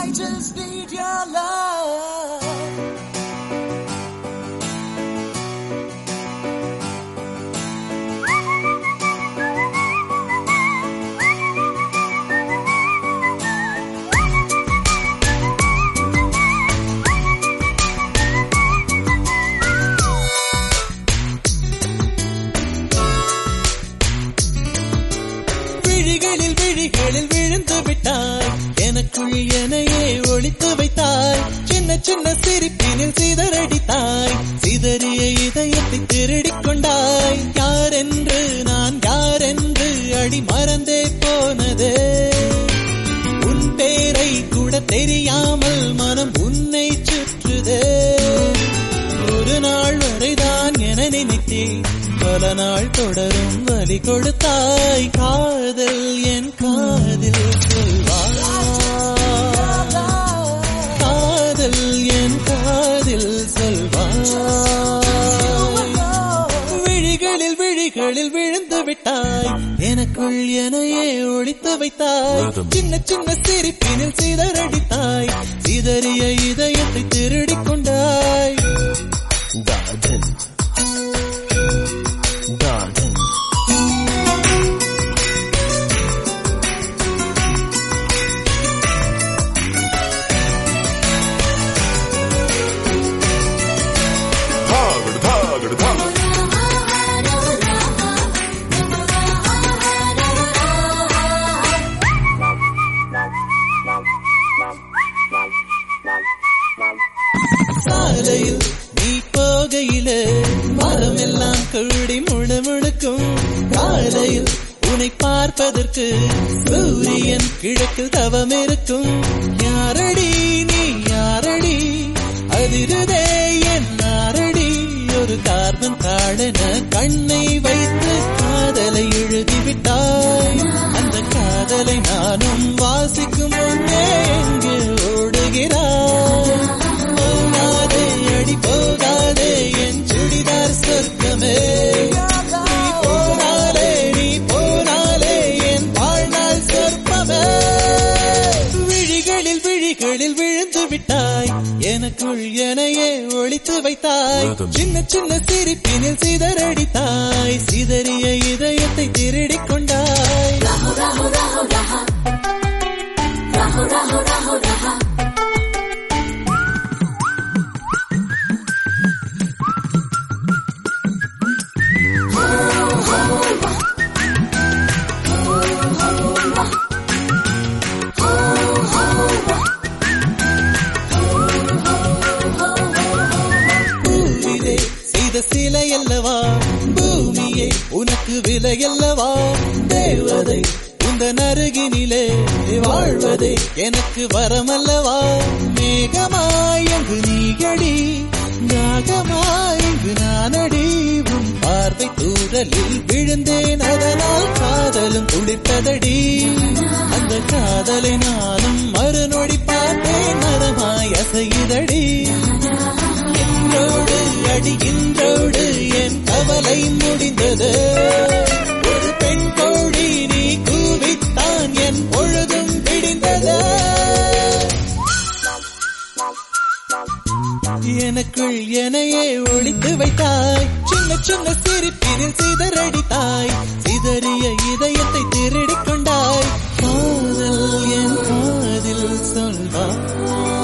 I just need your love. விழிகளில் விழிகளில் விழுந்து விட்டாய் எனக்குள் எனையே ஒழித்து வைத்தாய் சின்ன சின்ன சிரிப்பினில் சிதறடித்தாய் சிதறிய இதயத்தை திருடிக் கொண்டாய் யாரென்று நான் யாரென்று அடி மறந்தே போனதே உன் பேரை கூட தெரியாமல் மனம் உன்னை சுற்றுதே ஒரு நாள் வரைதான் என நினைத்தேன் பல நாள் தொடரும் வலி கொடுத்தாய் காதல் என் காதில் சொல்வாய் காதல் என் காதில் சொல்வாய் விழிகளில் விழிகளில் விழுந்து விட்டாய் எனக்குள் எனையே ஒழித்து வைத்தாய் சின்ன சின்ன சிரிப்பினில் சிதறடித்தாய் சிதறிய இதயத்தை திருடிக் கொண்டாய் Garden. Garden. Tagad, tagad, tagad. சாலையில் நீ போகையிலே மரமெல்லாம் கூடி முழுமுழுக்கும் காலையில் உன்னை பார்ப்பதற்கு சூரியன் கிழக்கில் தவம் இருக்கும் யாரடி நீ யாரடி அதிருதே என் நாரடி ஒரு கார்பன் தாழென கண்ணை வைத்து காதலை எழுதிவிட்டாய் அந்த காதலை நானும் வாசிக்கும் முன்னே எங்கே ஓடுகிறாய் போகாதே அடி போகாதே என் சுடிதார் சொர்க்கமே நீ போனாலே நீ போனாலே என் வாழ்நாள் சொற்பமே விழிகளில் விழிகளில் விழுந்து விட்டாய் எனக்குள் எனையே ஒழித்து வைத்தாய் சின்ன சின்ன சிரிப்பினில் சிதறடித்தாய் சிதறிய இதயத்தை திருடிக் கொண்டாய் பூவிலே செய்த சிலை அல்லவா பூமியே உனக்கு விலை அல்லவா தேவதை இந்த நருகினிலே வாழ்வதே எனக்கு வரமல்லவா மேகமாய் அங்கு நீகடி நாகமாய் இங்கு நானடி உன் பார்வை தூரலில் விழுந்தேன் அதனால் காதலும் துடித்ததடி அந்த காதலை நானும் மறுநொடி பார்த்தேன் மரமாய் அசையுதடி இன்றோடு அடி இன்றோடு என் கவலை முடிந்தது ஒரு பெண் கோழி நீ கூவித்தான் என் பொழுதும் விடிந்தது எனக்குள் எனையே ஒழித்து வைத்தாய் சின்ன சின்ன சிரிப்பினில் சிதறடித்தாய் சிதறிய இதயத்தை திருடிக் கொண்டாய் காதல் என் காதில் சொல்வாய்